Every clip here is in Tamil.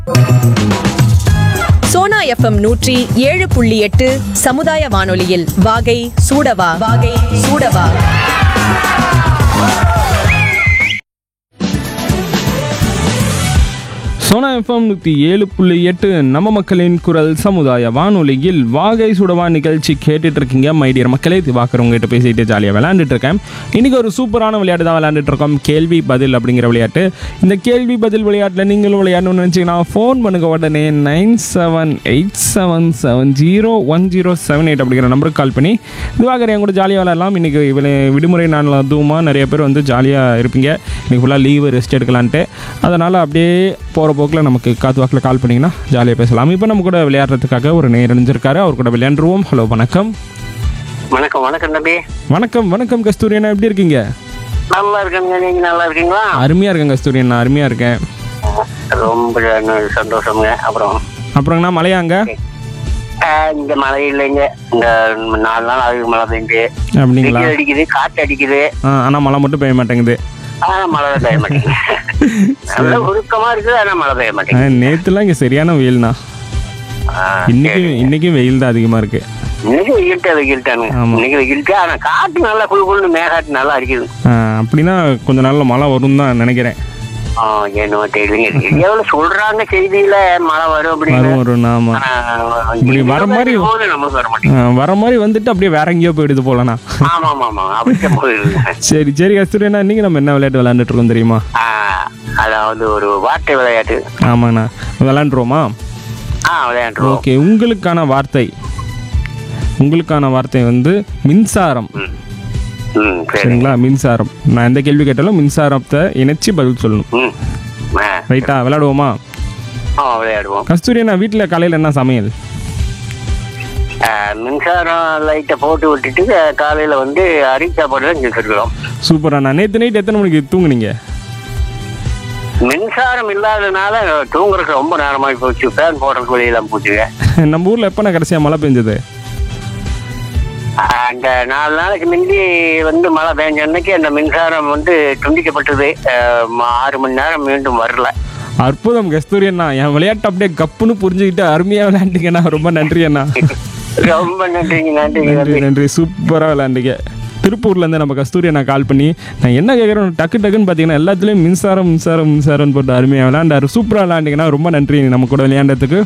சோனா எஃப்எம் நூற்றி ஏழு புள்ளி எட்டு சமுதாய வானொலியில் வாகை சூடவா வாகை சூடவா சோனா எஃப்எம் நூற்றி ஏழு புள்ளி எட்டு நம்ம மக்களின் குரல் சமுதாய வானொலியில் வாகை சுடவா நிகழ்ச்சி கேட்டுட்டு இருக்கீங்க மைடியர் மக்களே திவாக்கர் உங்ககிட்ட பேசிட்டு ஜாலியாக விளையாண்டுட்டு இருக்கேன் இன்னைக்கு ஒரு சூப்பரான விளையாட்டு தான் விளையாண்டுட்டு இருக்கோம் கேள்வி பதில் அப்படிங்கிற விளையாட்டு இந்த கேள்வி பதில் விளையாட்டில் நீங்களும் விளையாடணும்னு நினச்சிங்கன்னா ஃபோன் பண்ணுங்க உடனே nine seven eight seven seven zero one zero seven eight அப்படிங்கிற நம்பருக்கு கால் பண்ணி திவாகர் என் கூட ஜாலியாக விளையாடலாம் இன்னைக்கு விளை- விடுமுறை நாளில் அதுவுமா நிறைய பேர் வந்து ஜாலியாக இருப்பீங்க இன்னைக்கு ஃபுல்லாக லீவு ரெஸ்ட் எடுக்கலான்ட்டு அதனால் அப்படியே போகிற போக்கில் நமக்கு காத்து வாக்கில் கால் பண்ணிங்கன்னா ஜாலியாக பேசலாம் இப்போ நம்ம கூட விளையாடுறதுக்காக ஒரு நேர் இணைஞ்சிருக்காரு அவர் கூட விளையாண்டுருவோம் ஹலோ வணக்கம் வணக்கம் வணக்கம் தம்பி வணக்கம் வணக்கம் கஸ்தூரி அண்ணா எப்படி இருக்கீங்க நல்லா இருக்கேங்க நீங்க நல்லா இருக்கீங்களா அருமையாக இருக்கேன் கஸ்தூரி அண்ணா அருமையாக இருக்கேன் ரொம்ப சந்தோஷம்ங்க அப்புறம் அப்புறங்கண்ணா மழையாங்க ஆஹ், இந்த மழை இல்லைங்க இந்த நாலு நாள் ஆகுது மழை பெஞ்சு அப்படிங்களா வெயில் அடிக்குது காற்று அடிக்குது ஆ ஆனால் மழை மட்டும் பெய்ய மாட்டேங்குது ஆனா மழை தான் பெய்ய மாட்டேங்குது நல்ல உருக்கமா இருக்குது ஆனா மழை பெய்ய மாட்டேங்குது நேற்றுலாம் இங்கே சரியான வெயில்ண்ணா ஆஹ், இன்னைக்கு இன்னைக்கும் வெயில் தான் அதிகமாக இருக்குது இன்னைக்கு வெயில்ட்டா வெயில்ட்டானுங்க ஆமா. இன்னைக்கு வெயில்ட்டா ஆனா காற்று நல்லா குழு குழுன்னு மேகாட்டு நல்லா அடிக்குது அப்படின்னா கொஞ்ச நாளில் மழை வரும் தான் நினைக்கிறேன் ஆஹ், என்னவோ தெரியலங்க எவ்வளவு சொல்றாங்க செய்தியில மழை வரும் அப்படின்னு வரும் வரும் ஆமாம் ஆனா, இப்படி வர மாதிரி- போது நமக்கு வர மாட்டேங்குது ஆ, வர மாதிரி வந்துட்டு அப்படியே வேற எங்கேயோ போயிடுது போலண்ணா ஆமா ஆமா ஆமா அப்படித்தான் போயிருக்கு சரி சரி கஸ்தூரி அண்ணா இன்னைக்கு நம்ம என்ன விளையாட்டு விளையாண்டுட்டு இருக்கோம் தெரியுமா ஆ, அதாவது ஒரு வார்த்தை விளையாட்டு ஆமாண்ணா விளையாண்டுருவோமா ஆ விளையாண்டுருவோம் ஓகே உங்களுக்கான வார்த்தை உங்களுக்கான வார்த்தை வந்து மின்சாரம் ம் சரி சரிங்களா மின்சாரம் நான் எந்த கேள்வி கேட்டாலும் மின்சாரத்தை இணைச்சி பதில் சொல்லணும் ம் ஆ ரைட்டா விளையாடுவோமா ஆ விளையாடுவோம் கஸ்தூரி அண்ணா வீட்டில் காலையில் என்ன சமையல் ஆ, மின்சாரம் லைட்டை போட்டு விட்டுட்டு ஆ, காலையில வந்து அரி சாப்பாடு தான் செஞ்சுருக்கிறோம் சூப்பர் அண்ணா நேற்று நைட் எத்தனை மணிக்கு தூங்குனீங்க மின்சாரம் இல்லாதனால தூங்குறதுக்கு ரொம்ப நேரமாகி போச்சு ஃபேன் போடுறதுக்கு வெளியெல்லாம் போச்சுங்க நம்ம ஊரில் எப்போ கடைசியாக மழை பெஞ்சது ஆ, அந்த நாலு நாளைக்கு முந்தி வந்து மழை பெஞ்ச அன்னைக்கு அந்த மின்சாரம் வந்து துண்டிக்கப்பட்டது ஆ, ம- ஆறு மணி நேரம் மீண்டும் வரல அற்புதம் கஸ்தூரி அண்ணா என் விளையாட்டு அப்படியே கப்புன்னு புரிஞ்சுக்கிட்டு அருமையாக விளையாண்டுங்கண்ணா ரொம்ப நன்றி அண்ணா ரொம்ப நன்றிங்க நன்றிங்க நன்றி நன்றி நன்றி சூப்பராக விளையாண்டுங்க திருப்பூர்லேருந்து நம்ம கஸ்தூரி அண்ணா கால் பண்ணி நான் என்ன கேட்குறேன் டக்கு டக்குன்னு பார்த்தீங்கன்னா எல்லாத்துலேயும் மின்சாரம் மின்சாரம் மின்சாரம்னு போட்டு அருமையாக விளையாண்டாரு சூப்பராக விளையாண்டிங்கன்னா ரொம்ப நன்றி நம்ம கூட விளையாண்டதுக்கு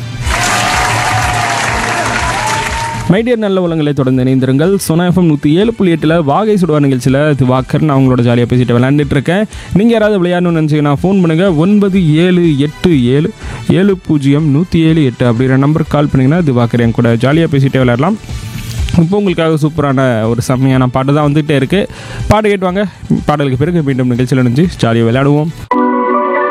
மைடியர் நல்ல உலகங்களை தொடர்ந்து இணைந்திருங்கள் சொனா எஃப்எம் நூற்றி ஏழு புள்ளி எட்டில் வாகை சுடுவார் நிகழ்ச்சியில் திவாக்கர் நான் அவங்களோட ஜாலியாக பேசிட்டு விளையாண்டுட்டு இருக்கேன் நீங்கள் யாராவது விளையாடணும்னு நினச்சிங்கன்னா ஃபோன் பண்ணுங்கள் ஒன்பது ஏழு எட்டு ஏழு ஏழு பூஜ்ஜியம் நூற்றி ஏழு எட்டு அப்படிங்கிற நம்பருக்கு கால் பண்ணிங்கன்னா திவாக்கர் என் கூட ஜாலியாக பேசிட்டே விளையாடலாம் இப்போ உங்களுக்காக சூப்பரான ஒரு செம்மையான பாட்டு தான் வந்துகிட்டே இருக்குது பாட்டு கேட்டுவாங்க பாடலுக்கு பிறகு மீண்டும் நிகழ்ச்சியில் நினைச்சு ஜாலியாக விளையாடுவோம்